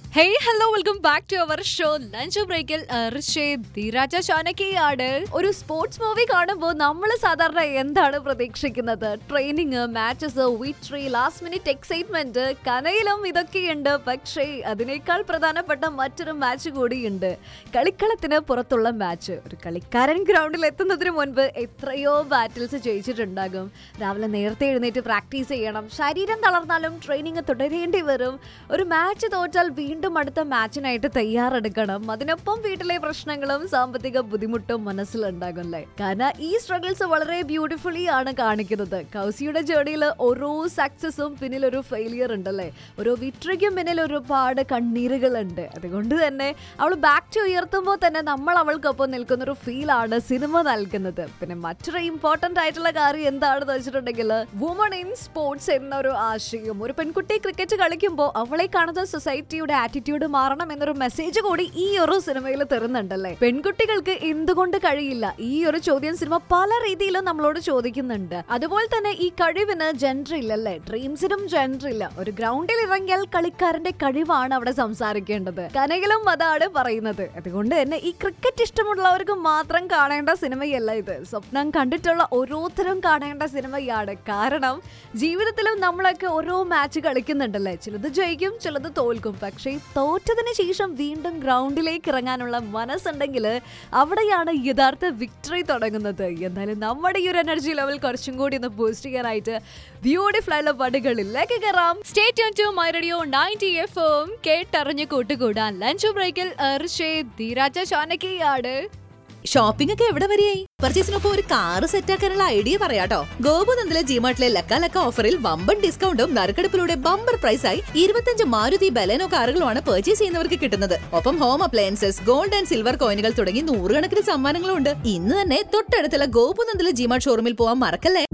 hey hello welcome back to our show lunch ബ്രേക്കിൽ ധീരാജ ചാനക്കിയാണ് ഒരു സ്പോർട്സ് മൂവി കാണുമ്പോൾ നമ്മൾ സാധാരണ എന്താണ് പ്രതീക്ഷിക്കുന്നത് training matches victory last minute excitement കനയിലും ഇതൊക്കെയുണ്ട് പക്ഷേ അതിനേക്കാൾ പ്രധാനപ്പെട്ട മറ്റൊരു മാച്ച് കൂടിയുണ്ട് കളിക്കളത്തിന് പുറത്തുള്ള മാച്ച് ഒരു കളിക്കാരൻ ഗ്രൗണ്ടിൽ എത്തുന്നതിന് മുൻപ് എത്രയോ ബാറ്റിൽസ് ജയിച്ചിട്ടുണ്ടാകും രാവിലെ നേരത്തെ എഴുന്നേറ്റ് പ്രാക്ടീസ് ചെയ്യണം ശരീരം തളർന്നാലും ട്രെയിനിങ് തുടരേണ്ടി വരും ഒരു മാച്ച് തോറ്റാൽ വീണ്ടും അടുത്ത മാച്ചിനായിട്ട് തയ്യാറെടുക്കണം അതിനൊപ്പം വീട്ടിലെ പ്രശ്നങ്ങളും സാമ്പത്തിക ബുദ്ധിമുട്ടും മനസ്സിലുണ്ടാകും അല്ലേ കാരണം ഈ സ്ട്രഗിൾസ് വളരെ ബ്യൂട്ടിഫുള്ളി ആണ് കാണിക്കുന്നത് കൗസിയുടെ ജേർണിയിൽ ഓരോ സക്സസും പിന്നിൽ ഒരു ഫെയിലിയർ ഉണ്ടല്ലേ ഓരോ വിട്രിക്കും പിന്നിൽ ഒരുപാട് കണ്ണീരുകളുണ്ട് അതുകൊണ്ട് തന്നെ അവൾ ബാക്ക് ടു ഉയർത്തുമ്പോൾ തന്നെ നമ്മൾ അവൾക്കൊപ്പം നിൽക്കുന്ന ഒരു ഫീൽ ആണ് സിനിമ നൽകുന്നത് പിന്നെ മറ്റൊരു ഇമ്പോർട്ടന്റ് ആയിട്ടുള്ള കാര്യം എന്താണെന്ന് വെച്ചിട്ടുണ്ടെങ്കിൽ വുമൺ ഇൻ സ്പോർട്സ് എന്നൊരു ആശയം ഒരു പെൺകുട്ടി ക്രിക്കറ്റ് കളിക്കുമ്പോൾ അവളെ കാണുന്ന സൊസൈറ്റിയുടെ ആറ്റിറ്റ്യൂഡ് മാറണം എന്നൊരു മെസ്സേജ് കൂടി ഈ ഒരു സിനിമയിൽ തരുന്നുണ്ടല്ലേ പെൺകുട്ടികൾക്ക് എന്തുകൊണ്ട് കഴിയില്ല ഈ ഒരു ചോദ്യം സിനിമ പല രീതിയിലും നമ്മളോട് ചോദിക്കുന്നുണ്ട് അതുപോലെ തന്നെ ഈ കഴിവിന് ജെൻഡർ ഇല്ലല്ലേ ഡ്രീംസിനും ജെൻഡർ ഇല്ല ഒരു ഗ്രൗണ്ടിൽ ഇറങ്ങിയാൽ കളിക്കാരന്റെ കഴിവാണ് അവിടെ സംസാരിക്കേണ്ടത് കനകിലും അതാണ് പറയുന്നത് അതുകൊണ്ട് തന്നെ ഈ ക്രിക്കറ്റ് ഇഷ്ടമുള്ളവർക്ക് മാത്രം കാണേണ്ട സിനിമയല്ല ഇത് സ്വപ്നം കണ്ടിട്ടുള്ള ഓരോരുത്തരും കാണേണ്ട സിനിമയാണ് കാരണം ജീവിതത്തിലും നമ്മളൊക്കെ ഓരോ മാച്ച് കളിക്കുന്നുണ്ടല്ലേ ചിലത് ജയിക്കും ചിലത് തോൽക്കും പക്ഷേ തോറ്റതിന് ശേഷം വീണ്ടും ഗ്രൗണ്ടിലേക്ക് ഇറങ്ങാനുള്ള മനസ്സുണ്ടെങ്കിൽ അവിടെയാണ് യഥാർത്ഥ വിക്ടറി തുടങ്ങുന്നത് എന്നാലും നമ്മുടെ ഈ ഒരു എനർജി ലെവൽ കുറച്ചും കൂടി ഒന്ന് ബൂസ്റ്റ് ചെയ്യാനായിട്ട് ബ്യൂട്ടിഫുൾ ആയിട്ടുള്ള പടുകളിലേക്ക് കയറാം state to my radio ninety F M കേട്ടറിഞ്ഞ് കൂട്ടുകൂടാൻ ലഞ്ച് ബ്രേക്കിൽ ധീരാജ ചാനക്കിയാണ് ഷോപ്പിംഗ് ഒക്കെ എവിടെ വരെയായി പർച്ചേസിനൊപ്പം ഒരു കാറ് സെറ്റാക്കാനുള്ള ഐഡിയ പറയാട്ടോ ഗോപുനന്ദിലെ ജിമാർട്ടിലെ ലക്ക ലക്ക ഓഫറിൽ വമ്പൻ ഡിസ്കൗണ്ടും നറുക്കെടുപ്പിലൂടെ ബമ്പർ പ്രൈസായി ഇരുപത്തഞ്ച് മാരുതി ബലേനോ കാറുകളുമാണ് പർച്ചേസ് ചെയ്യുന്നവർക്ക് കിട്ടുന്നത് ഒപ്പം home appliances gold and silver കോയിനുകൾ തുടങ്ങി നൂറുകണക്കിന് സമ്മാനങ്ങളും ഉണ്ട് ഇന്ന് തന്നെ തൊട്ടടുത്തുള്ള ഗോപുനന്ദിലെ ജിമാർട്ട് ഷോറൂമിൽ പോവാൻ മറക്കല്ലേ